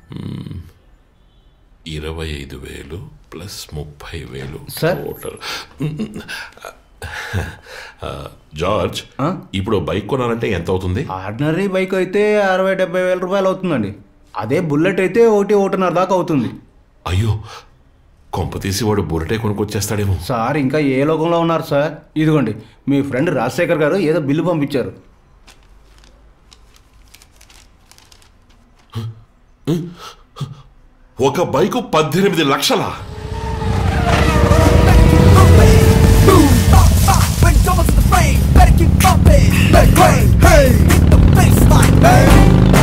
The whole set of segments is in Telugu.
ఇరవై ఐదు వేలు ప్లస్ ముప్పై వేలు సార్? టోటల్ ఆ, జార్జ్ ఇప్పుడు బైక్ కొనాలంటే ఎంత అవుతుంది ఆర్డినరీ బైక్ అయితే అరవై డెబ్బై వేల రూపాయలు అవుతుందండి అదే బుల్లెట్ అయితే ఒకటి ఒకటిన్నర దాకా అవుతుంది అయ్యో కొంప తీసి వాడు బురటే కొనుక్కొచ్చేస్తాడేమో సార్ ఇంకా ఏ లోకంలో ఉన్నారు సార్ ఇదిగోండి మీ ఫ్రెండ్ రాజశేఖర్ గారు ఏదో బిల్లు పంపించారు ఒక బైకు పద్దెనిమిది లక్షల When doubles the frame, better keep bumping. Let great, hey, hit the baseline, bang.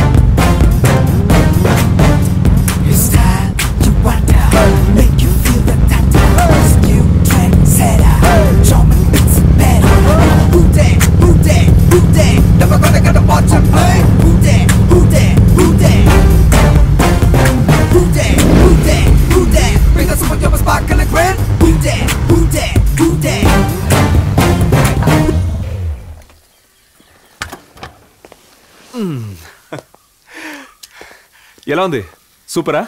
It's time to wonder, make you feel the thunder. This new trendsetter, drumming beats it better. Who that? Who that? Who that? Never gonna gonna watch him play. Who that? Who that? Who that? Who that? Who that? Who that? Bring us some of your sparkle and grin. Who that? Who that? Who that? ఎలా ఉంది సూపరా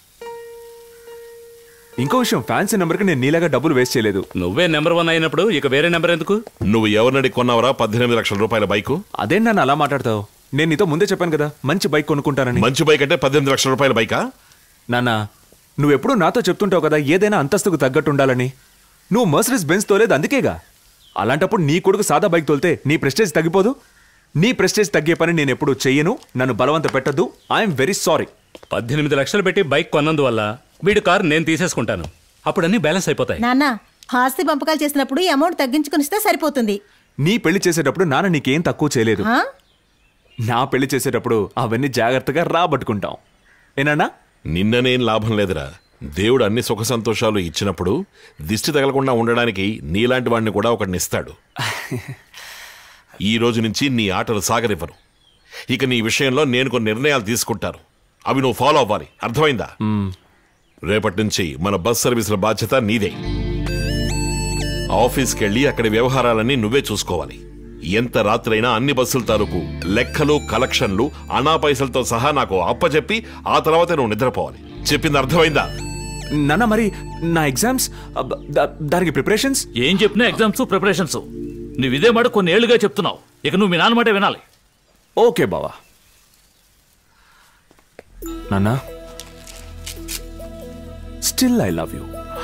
ఇంకో విషయం ఫ్యాన్సీ నెంబర్కి నేను నీలాగా డబ్బులు వేస్ట్ చేయలేదు నువ్వే నెంబర్ వన్ అయినప్పుడు ఇక వేరే నెంబర్ ఎందుకు నువ్వు ఎవరినడి కొన్నావరా పద్దెనిమిది లక్షల రూపాయల బైకు అదేం నన్ను అలా మాట్లాడతావు నేను నీతో ముందే చెప్పాను కదా మంచి బైక్ కొనుక్కుంటానని మంచి బైక్ అంటే పద్దెనిమిది లక్షల రూపాయల బైకా నాన్న నువ్వెప్పుడు నాతో చెప్తుంటావు కదా ఏదైనా అంతస్తుకు తగ్గట్టు ఉండాలని నువ్వు మర్సిడీస్ బెన్స్ తోలేదు అందుకేగా అలాంటప్పుడు నీ కొడుకు సాదా బైక్ తోలితే నీ ప్రెస్టేజ్ తగ్గిపోదు నీ ప్రెస్టేజ్ తగ్గే పని నేను ఎప్పుడు చెయ్యను నన్ను బలవంత పెట్టద్దు ఐఎమ్ వెరీ సారీ పద్దెనిమిది లక్షలు పెట్టి బైక్ కొన్నందువల్ల వీడి కారు నేను తీసేసుకుంటాను అప్పుడు అన్ని బ్యాలెన్స్ అయిపోతాయి నాన్న ఆస్తి పంపకాలు చేసినప్పుడు ఈ అమౌంట్ తగ్గించుకుని ఇస్తే సరిపోతుంది నీ పెళ్లి చేసేటప్పుడు నాన్న నీకేం తక్కువ చేయలేదు ఆ? నా పెళ్లి చేసేటప్పుడు అవన్నీ జాగ్రత్తగా రాబట్టుకుంటాం ఏనన్నా నిన్ననేం లాభం లేదురా దేవుడు అన్ని సుఖ సంతోషాలు ఇచ్చినప్పుడు దిష్టి తగలకుండా ఉండడానికి నీలాంటి వాడిని కూడా ఒకడిని ఇస్తాడు ఈ రోజు నుంచి నీ ఆటలు సాగనివ్వను ఇక నీ విషయంలో నేను కొన్ని నిర్ణయాలు తీసుకుంటాను అవి నువ్వు ఫాలో అవ్వాలి అర్థమైందా రేపటి నుంచి మన బస్ సర్వీసుల బాధ్యత నీదే ఆఫీస్కి వెళ్ళి అక్కడి వ్యవహారాలన్నీ నువ్వే చూసుకోవాలి ఎంత రాత్రైనా అన్ని బస్సుల తాలూకు లెక్కలు కలెక్షన్లు అనా పైసలతో సహా నాకు అప్పచెప్పి ఆ తర్వాతే నువ్వు నిద్రపోవాలి చెప్పింది అర్థమైందా నాన్న మరి నా ఎగ్జామ్స్ అబ్బ, దా- దానికి ప్రిపరేషన్స్ ఏం చెప్పినా ఎగ్జామ్స్ ప్రిపరేషన్స్ నువ్వు ఇదే మాట కొన్ని ఏళ్ళుగా చెప్తున్నావు ఇక నువ్వు మీ నాన్న మాట వినాలి ఓకే బావా నాన్న స్టిల్ ఐ లవ్ యూ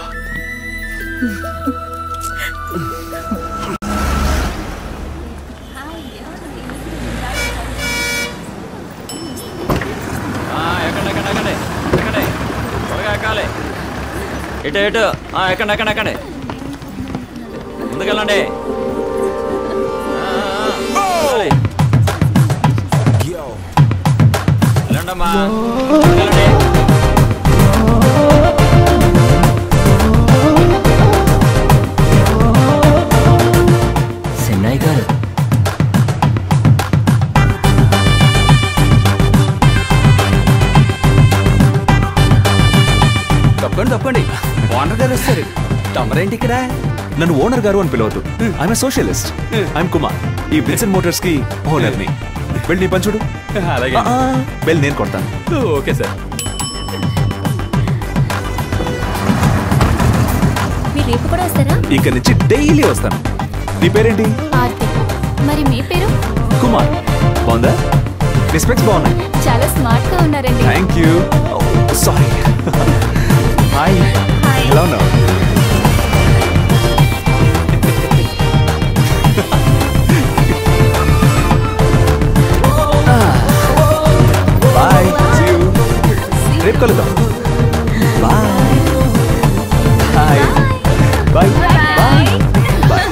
ఎక్కండి ఎక్కండి ఎక్కండి ఎక్కండి త్వరగా ఎక్కాలి ఇటు ఇటు ఆ, ఎక్కండి ఎక్కండి ఎక్కండి ముందుకెళ్ళండి ఆ, ఆ, వెళ్ళాలి. వెళ్ళండమ్మా ముందుకెళ్ళండి. చెన్నై గారు తప్పండి తప్పండి ఓనర్ గారు వస్తారు తమరేంటి ఇక్కడ నన్ను ఓనర్ గారు అని పిలవద్దు ఐఎమ్ సోషలిస్ట్ ఐఎమ్ కుమార్ ఈ బిల్సన్ మోటార్స్ కి ఓనర్ ని వెళ్ళి నీ పని చూడు అలాగే ఆ, ఆ, వెళ్ళి నేను కొడతాను ఓకే సార్ మీరు రేపు కూడా వస్తారా ఇక నుంచి డైలీ వస్తాను నీ పేరేంటి ఆర్తి మరి మీ పేరు కుమార్ బాగుందా నీ స్పెక్స్ బాగున్నాయి చాలా స్మార్ట్ గా ఉన్నారండి థ్యాంక్ యూ సారీ హాయ్ ఎలా ఉన్నావు బాయ్ రేపు కలుద్దాం bye hi bye bye bye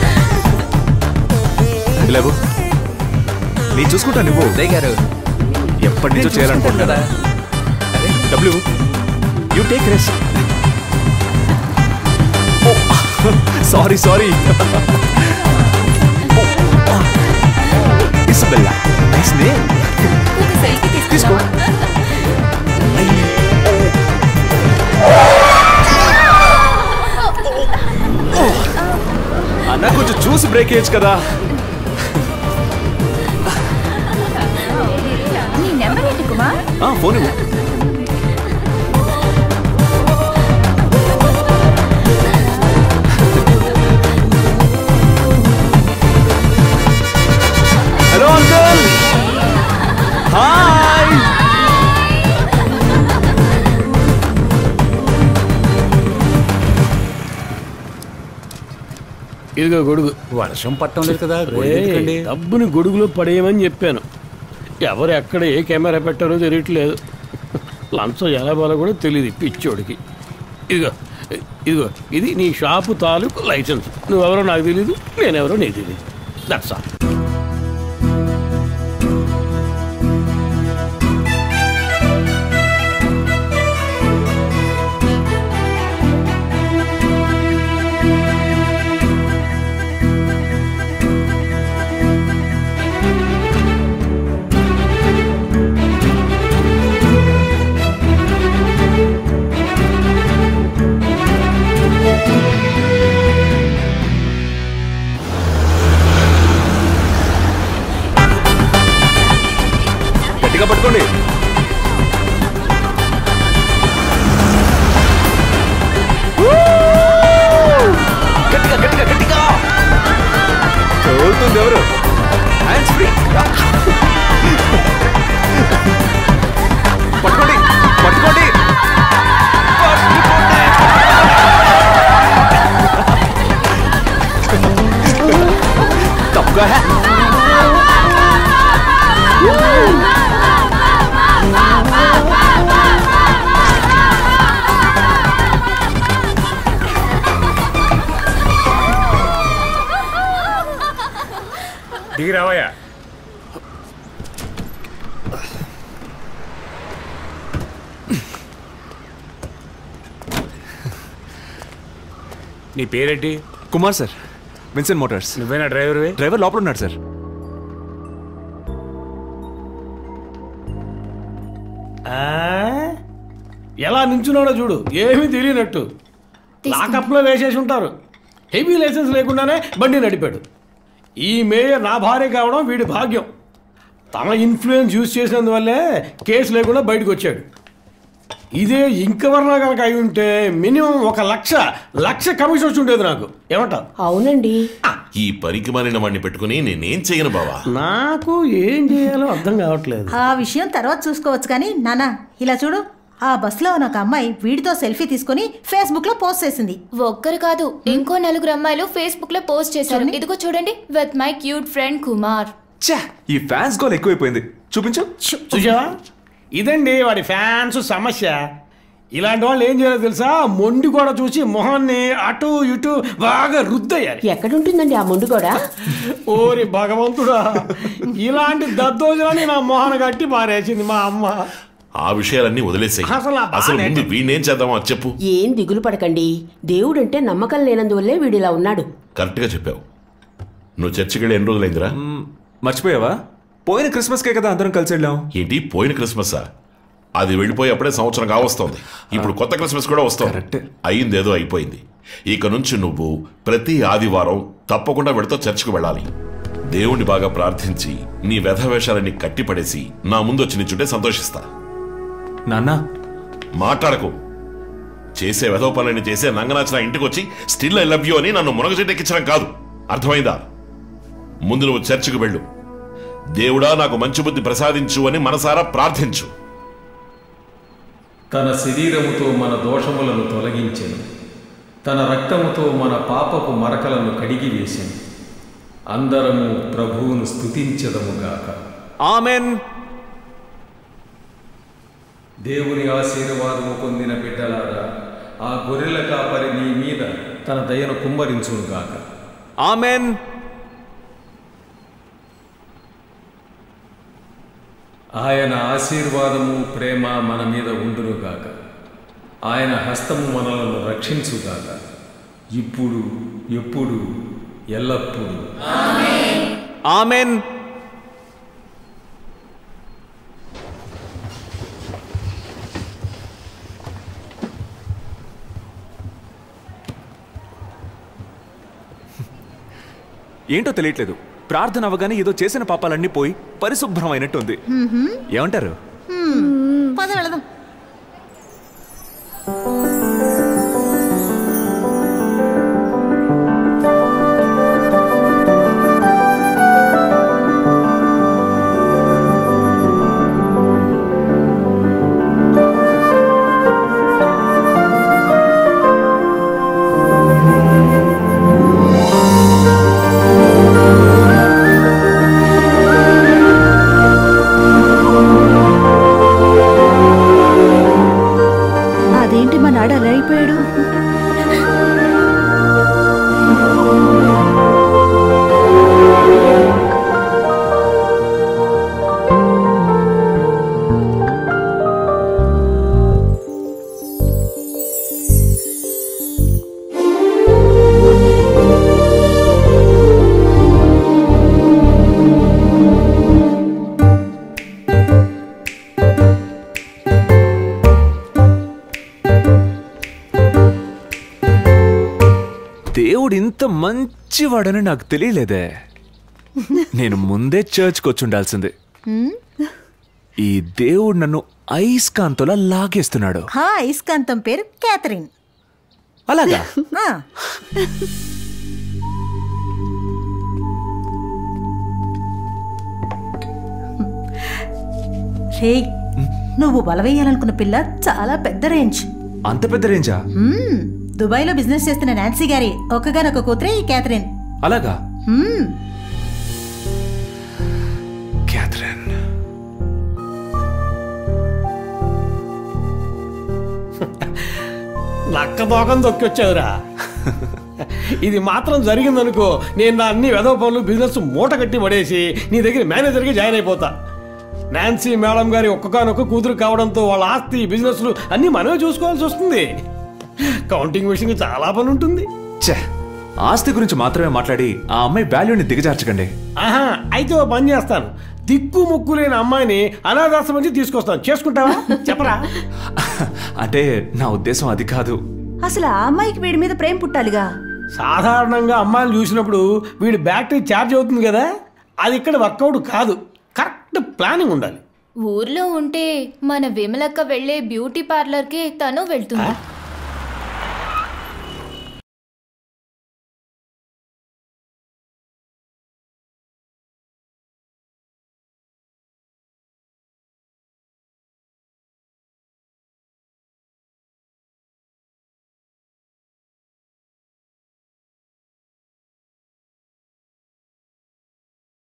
లేవు నేను చూసుకుంటా నువ్వు గారు ఎప్పటి నుంచో చేయాలనుకుంటున్నా W U take rest sorry sorry Isabella nice name తీసుకో అన్న కొంచెం చూసి బ్రేక్ వేయచ్చు కదా నీ నెంబర్ ఏంటి కుమార్ ఆ, ఫోన్ ఇవ్వు హలో అంకుల్ హాయ్ ఇదిగో గొడుగు వర్షం పట్టడం లేదు కదా ఏయ్, డబ్బుని గొడుగులో పడేయమని చెప్పాను ఎవరు ఎక్కడ ఏ కెమెరా పెట్టారో తెలియట్లేదు లంచం ఎలా పోలో కూడా తెలియదు ఈ పిచ్చోడికి ఇదిగో ఇదిగో ఇది నీ షాపు తాలూకు లైసెన్స్ నువ్వెవరో నాకు తెలియదు నేనెవరో నీకు తెలియదు దట్స్ ఆల్ గట్టిగా పట్టుకోండి గట్టిగా గట్టిగా గట్టిగా తోలుతుంది ఎవరు హ్యాండ్స్ ఫ్రీ పట్టుకోండి పట్టుకోండి తప్పుగా హే దిగి రావయ్యా నీ పేరేంటి కుమార్ సార్ విన్సెంట్ మోటార్స్ నువ్వేనా డ్రైవర్వే డ్రైవర్ లోపల ఉన్నాడు సార్ ఆ? ఎలా నించున్నాడో చూడు ఏమీ తెలియనట్టు లాకప్లో వేసేసి ఉంటారు హెవీ లైసెన్స్ లేకుండానే బండి నడిపాడు ఈ మేయర్ నా భార్య కావడం వీడి భాగ్యం తన ఇన్ఫ్లుయెన్స్ యూజ్ చేసినందువల్లే కేసు లేకుండా బయటకు వచ్చాడు ఇదే ఇంకెవరన్నా కనుక అయి ఉంటే మినిమం ఒక లక్ష లక్ష కమిషన్ వచ్చి ఉండేది నాకు ఏమంటావు అవునండి ఈ పనికి మాలిన వాడిని పెట్టుకుని నేనేం చేయను బావా నాకు ఏం చేయాలో అర్థం కావట్లేదు ఆ విషయం తర్వాత చూసుకోవచ్చు కానీ నానా ఇలా చూడు ఆ బస్సులో ఉన్న ఒక అమ్మాయి వీడితో సెల్ఫీ తీసుకుని ఫేస్బుక్ లో పోస్ట్ చేసింది ఒక్కరు కాదు ఇంకో నలుగురు అమ్మాయిలు ఫేస్బుక్ లో పోస్ట్ చేశారు ఇదిగో చూడండి with my cute friend Kumar ఛా ఈ ఫ్యాన్స్ గోల్ ఎక్కువైపోయింది చూపించు చూసావా ఇదండి వాడి ఫ్యాన్స్ సమస్య ఇలాంటి వాళ్ళు ఏం చేయాలో తెలుసా మొండి కూడా చూసి మొహాన్ని అటు ఇటు బాగా రుద్దయ్యారు ఎక్కడుంటుందండి ఆ ముందు కూడా ఓరి భగవంతుడా ఇలాంటి దద్దోజనాన్ని నా మొహన కట్టి పారేసింది మా అమ్మ ఆ విషయాలన్నీ వదిలేసాయి అసలు ఆ అసలు బాధ ముందు వీణేం చేద్దామో అది చెప్పు ఏం దిగులు పడకండి దేవుడంటే నమ్మకం లేనందువల్లే వీడిలా ఉన్నాడు కరెక్ట్గా చెప్పావు నువ్వు చర్చికి వెళ్ళి ఎన్ని రోజులైందిరా మర్చిపోయావా పోయిన క్రిస్మస్కే కదా అందరం కలిసి వెళ్ళాం ఏంటి పోయిన క్రిస్మసా అది వెళ్ళిపోయి అప్పుడే సంవత్సరం కావస్తోంది ఇప్పుడు కొత్త క్రిస్మస్ కూడా వస్తుంది కరెక్టే. అయిందేదో అయిపోయింది ఇక నుంచి నువ్వు ప్రతి ఆదివారం తప్పకుండా వెళతో చర్చికి వెళ్ళాలి దేవుణ్ణి బాగా ప్రార్థించి నీ వ్యధవేషాలని కట్టిపడేసి నా ముందు వచ్చి నించుంటే సంతోషిస్తా నాన్న మాట్లాడకు చేసే వెధవ పనులని చేసే నంగనాచిన ఇంటికి వచ్చి స్టిల్ ఐ లవ్ యూ అని నన్ను మునగచెట్టెక్కించడం కాదు అర్థమైందా ముందు నువ్వు చర్చికి వెళ్ళు దేవుడా నాకు మంచి బుద్ధి ప్రసాదించు అని మనసారా ప్రార్థించు తన శరీరముతో మన దోషములను తొలగించెను తన రక్తముతో మన పాపపు మరకలను కడిగి వేసెను అందరము ప్రభువును స్తుతించదముగాక ఆమెన్ దేవుని ఆశీర్వాదము పొందిన బిడ్డలారా ఆ గొర్రెల కాపరి నీ మీద తన దయను కుమ్మరించునుగాక ఆమెన్ ఆయన ఆశీర్వాదము ప్రేమ మన మీద ఉండునుగాక ఆయన హస్తము మనలను రక్షించుగాక ఇప్పుడు ఎప్పుడు ఎల్లప్పుడూ ఆమెన్ ఏంటో తెలియట్లేదు ప్రార్థన అవగానే ఏదో చేసిన పాపాలన్నీ పోయి పరిశుభ్రమైనట్టుంది ఏమంటారు హ్మ్, పద వెళదాం అదేంటి మా నాడు అలా అయిపోయాడు దేవుడు ఇంత మంచివాడని నాకు తెలియలేదే నేను ముందే చర్చ్కి వచ్చి ఉండాల్సింది ఈ దేవుడు నన్ను ఐస్కాంతోలా లాగేస్తున్నాడు హా ఐస్కాంతం పేరు క్యాథరిన్ అలాగా ఆ, రే నువ్వు బలవేయాలనుకున్న పిల్ల చాలా పెద్ద రేంజ్ అంత పెద్ద రేంజా మ్మ్. దుబాయ్లో బిజినెస్ చేస్తున్న నాన్సీ గారి ఒక్కగానొక్క కూతురే ఈ క్యాథరిన్ అలాగా మ్మ్. క్యాథరిన్ నక్క దోకం దొక్కొచ్చావురా ఇది మాత్రం జరిగిందనుకో నేను నా అన్ని వెదవ పనులు బిజినెస్ మూట కట్టి పడేసి నీ దగ్గర మేనేజర్గా జాయిన్ అయిపోతా నాన్సీ మేడం గారి ఒక్కగానొక్క కూతురు కావడంతో వాళ్ళ ఆస్తి బిజినెస్లు అన్నీ మనమే చూసుకోవాల్సి వస్తుంది కౌంటింగ్ విషయంగా చాలా పని ఉంటుంది ఛే ఆస్తి గురించి మాత్రమే మాట్లాడి ఆ అమ్మాయి వాల్యూని దిగజార్చకండి ఆహా అయితే ఓ పని చేస్తాను దిక్కు ముక్కు లేని అమ్మాయిని అనాథాశ్రమం నుంచి తీసుకొస్తాను చేసుకుంటావా చెప్పరా అంటే నా ఉద్దేశం అది కాదు అసలు ఆ అమ్మాయికి వీడి మీద ప్రేమ పుట్టాలిగా సాధారణంగా అమ్మాయిలు చూసినప్పుడు వీడి బ్యాటరీ ఛార్జ్ అవుతుంది కదా అది ఇక్కడ వర్కౌట్ కాదు కరెక్ట్ ప్లానింగ్ ఉండాలి ఊర్లో ఉంటే మన విమలక్క వెళ్ళే బ్యూటీ పార్లర్కే తను వెళ్తుంది